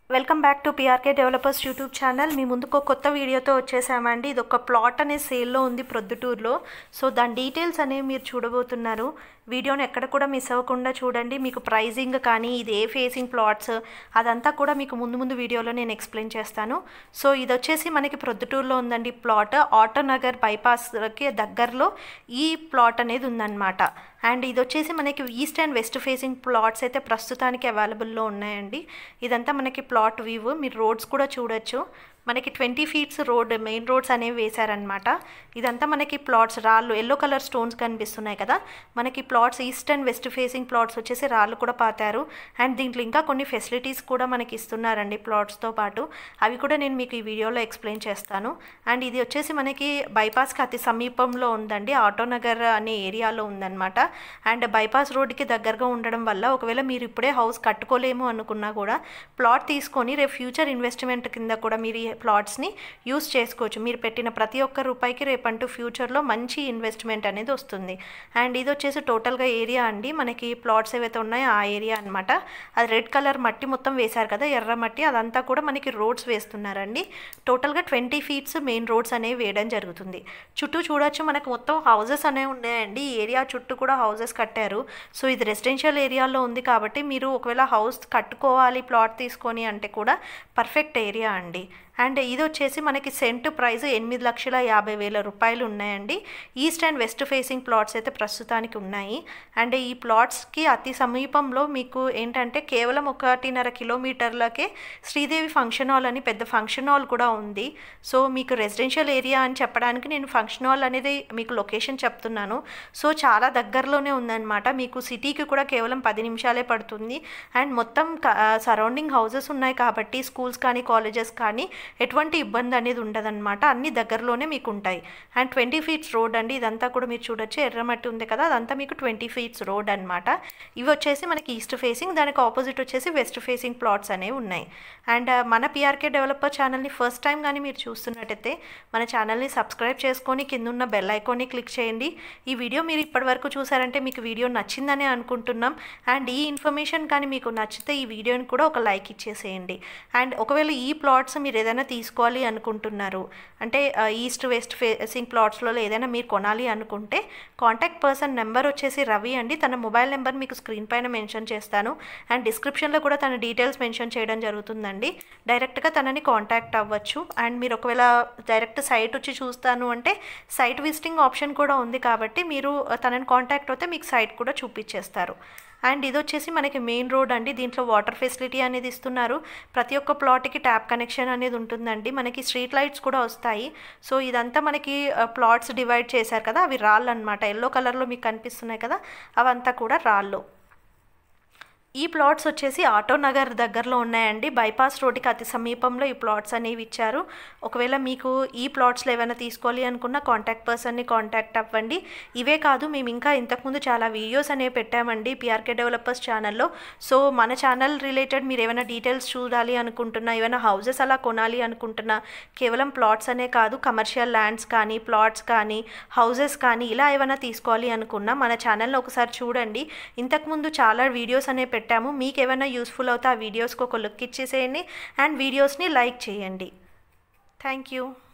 welcome back to PRK developers YouTube channel మీ ముందుకు ఒక కొత్త వీడియోతో వచ్చేసామండి ఇది ఒక ప్లాట్ అనే సేల్లో ఉంది ప్రొద్దుటూరులో సో దాని డీటెయిల్స్ అనేవి మీరు చూడబోతున్నారు వీడియోని ఎక్కడ కూడా మిస్ అవ్వకుండా చూడండి మీకు ప్రైజింగ్ కానీ ఇది ఏ ఫేసింగ్ ప్లాట్స్ అదంతా కూడా మీకు ముందు ముందు వీడియోలో నేను ఎక్స్ప్లెయిన్ చేస్తాను సో ఇది వచ్చేసి మనకి ప్రొద్దుటూరులో ఉందండి ప్లాట్ ఆటోనగర్ బైపాస్కి దగ్గరలో ఈ ప్లాట్ అనేది ఉందన్నమాట అండ్ ఇది వచ్చేసి మనకి east and west facing plots అయితే ప్రస్తుతానికి అవైలబుల్లో ఉన్నాయండి ఇదంతా మనకి ప్లాట్ వ్యూ మీరు రోడ్స్ కూడా చూడొచ్చు మనకి twenty feets road main roads అనేవి వేశారనమాట ఇదంతా మనకి ప్లాట్స్ రాళ్ళు ఎల్లో కలర్ స్టోన్స్ కనిపిస్తున్నాయి కదా మనకి plots east and west facing plots వచ్చేసి రాళ్ళు కూడా పాతారు అండ్ దీంట్లో ఇంకా కొన్ని ఫెసిలిటీస్ కూడా మనకి ఇస్తున్నారండి ప్లాట్స్తో పాటు అవి కూడా నేను మీకు ఈ వీడియోలో ఎక్స్ప్లెయిన్ చేస్తాను అండ్ ఇది వచ్చేసి మనకి బైపాస్కి అతి సమీపంలో ఉందండి ఆటోనగర్ అనే ఏరియాలో ఉందన్నమాట అండ్ బైపాస్ రోడ్కి దగ్గరగా ఉండడం వల్ల ఒకవేళ మీరు ఇప్పుడే హౌస్ కట్టుకోలేము అనుకున్నా కూడా ప్లాట్ తీసుకొని రేపు ఫ్యూచర్ ఇన్వెస్ట్మెంట్ కింద కూడా మీరు ఈ ప్లాట్స్ని యూస్ చేసుకోవచ్చు మీరు పెట్టిన ప్రతి ఒక్క రూపాయికి రేపంటూ ఫ్యూచర్లో మంచి ఇన్వెస్ట్మెంట్ అనేది వస్తుంది అండ్ ఇది వచ్చేసి టోటల్గా ఏరియా అండి మనకి ప్లాట్స్ ఏవైతే ఉన్నాయో ఆ ఏరియా అనమాట అది రెడ్ కలర్ మట్టి మొత్తం వేశారు కదా ఎర్ర మట్టి అదంతా కూడా మనకి రోడ్స్ వేస్తున్నారండి టోటల్గా ట్వంటీ ఫీట్స్ మెయిన్ రోడ్స్ అనేవి వేయడం జరుగుతుంది చుట్టూ చూడొచ్చు మనకు మొత్తం హౌసెస్ అనేవి ఉన్నాయండి ఈ ఏరియా చుట్టూ కూడా హౌసెస్ కట్టారు సో ఇది రెసిడెన్షియల్ ఏరియాలో ఉంది కాబట్టి మీరు ఒకవేళ హౌస్ కట్టుకోవాలి ప్లాట్ తీసుకొని అంటే కూడా పర్ఫెక్ట్ ఏరియా అండి అండ్ ఇది వచ్చేసి మనకి సెంట్ ప్రైస్ ఎనిమిది లక్షల యాభై వేల రూపాయలు ఉన్నాయండి east and west facing plots అయితే ప్రస్తుతానికి ఉన్నాయి అండ్ ఈ ప్లాట్స్కి అతి సమీపంలో మీకు ఏంటంటే కేవలం ఒకటిన్నర కిలోమీటర్లకే శ్రీదేవి ఫంక్షన్ హాల్ అని పెద్ద ఫంక్షన్ హాల్ కూడా ఉంది సో మీకు రెసిడెన్షియల్ ఏరియా అని చెప్పడానికి నేను ఫంక్షన్ హాల్ అనేది మీకు లొకేషన్ చెప్తున్నాను సో చాలా దగ్గరలోనే ఉందన్నమాట మీకు సిటీకి కూడా కేవలం పది నిమిషాలే పడుతుంది అండ్ మొత్తం సరౌండింగ్ హౌసెస్ ఉన్నాయి కాబట్టి స్కూల్స్ కానీ కాలేజెస్ కానీ ఎటువంటి ఇబ్బంది అనేది ఉండదన్నమాట అన్ని దగ్గరలోనే మీకు ఉంటాయి అండ్ ట్వంటీ ఫీట్స్ రోడ్ అండి ఇదంతా కూడా మీరు చూడొచ్చు ఎర్రమట్టి ఉంది కదా అదంతా మీకు ట్వంటీ ఫీట్స్ రోడ్ అనమాట ఇవి వచ్చేసి మనకి ఈస్ట్ ఫేసింగ్ దానికి ఆపోజిట్ వచ్చేసి వెస్ట్ ఫేసింగ్ ప్లాట్స్ అనేవి ఉన్నాయి అండ్ మన పిఆర్కే డెవలపర్ ఛానల్ని ఫస్ట్ టైం కానీ మీరు చూస్తున్నట్టయితే మన ఛానల్ని సబ్స్క్రైబ్ చేసుకొని కింద ఉన్న బెల్ ఐకాన్ని క్లిక్ చేయండి ఈ వీడియో మీరు ఇప్పటివరకు చూసారంటే మీకు వీడియో నచ్చిందని అనుకుంటున్నాం అండ్ ఈ ఇన్ఫర్మేషన్ కానీ మీకు నచ్చితే ఈ వీడియోని కూడా ఒక లైక్ ఇచ్చేసేయండి అండ్ ఒకవేళ ఈ ప్లాట్స్ మీరు ఏదైనా తీసుకోవాలి అనుకుంటున్నారు అంటే ఈస్ట్ వెస్ట్ ఫేసింగ్ ప్లాట్స్లో ఏదైనా మీరు కొనాలి అనుకుంటే కాంటాక్ట్ పర్సన్ నెంబర్ వచ్చేసి రవి అండి తన మొబైల్ నెంబర్ మీకు స్క్రీన్ పైన మెన్షన్ చేస్తాను అండ్ డిస్క్రిప్షన్లో కూడా తన డీటెయిల్స్ మెన్షన్ చేయడం జరుగుతుందండి డైరెక్ట్గా తనని కాంటాక్ట్ అవ్వచ్చు అండ్ మీరు ఒకవేళ డైరెక్ట్ సైట్ వచ్చి చూస్తాను అంటే సైట్ విజిటింగ్ ఆప్షన్ కూడా ఉంది కాబట్టి మీరు తనని కాంటాక్ట్ అవుతే మీకు సైట్ కూడా చూపించేస్తారు అండ్ ఇది వచ్చేసి మనకి మెయిన్ రోడ్ అండి దీంట్లో వాటర్ ఫెసిలిటీ అనేది ఇస్తున్నారు ప్రతి ఒక్క ప్లాట్కి ట్యాప్ కనెక్షన్ అనేది ఉంటుందండి మనకి స్ట్రీట్ లైట్స్ కూడా వస్తాయి సో ఇదంతా మనకి ప్లాట్స్ డివైడ్ చేశారు కదా అవి రాళ్ళు అనమాట ఎల్లో కలర్లో మీకు కనిపిస్తున్నాయి కదా అవంతా కూడా రాళ్ళు ఈ ప్లాట్స్ వచ్చేసి ఆటోనగర్ దగ్గరలో ఉన్నాయండి బైపాస్ రోడ్డుకి అతి సమీపంలో ఈ ప్లాట్స్ అనేవి ఇచ్చారు ఒకవేళ మీకు ఈ ప్లాట్స్లో ఏమైనా తీసుకోవాలి అనుకున్న కాంటాక్ట్ పర్సన్ని కాంటాక్ట్ అవ్వండి ఇవే కాదు మేము ఇంకా ఇంతకుముందు చాలా వీడియోస్ అనేవి పెట్టామండి పిఆర్కే డెవలపర్స్ ఛానల్లో సో మన ఛానల్ రిలేటెడ్ మీరు ఏమైనా డీటెయిల్స్ చూడాలి అనుకుంటున్నా ఏమైనా హౌసెస్ అలా కొనాలి అనుకుంటున్నా కేవలం ప్లాట్స్ అనే కాదు కమర్షియల్ ల్యాండ్స్ కానీ ప్లాట్స్ కానీ హౌసెస్ కానీ ఇలా ఏమైనా తీసుకోవాలి అనుకున్నా మన ఛానల్ని ఒకసారి చూడండి ఇంతకుముందు చాలా వీడియోస్ అనేవి పెట్టాము మీకు ఏమైనా యూస్ఫుల్ అవుతే ఆ వీడియోస్కి ఒక లుక్ ఇచ్చేసేయండి అండ్ వీడియోస్ని లైక్ చేయండి థ్యాంక్ యూ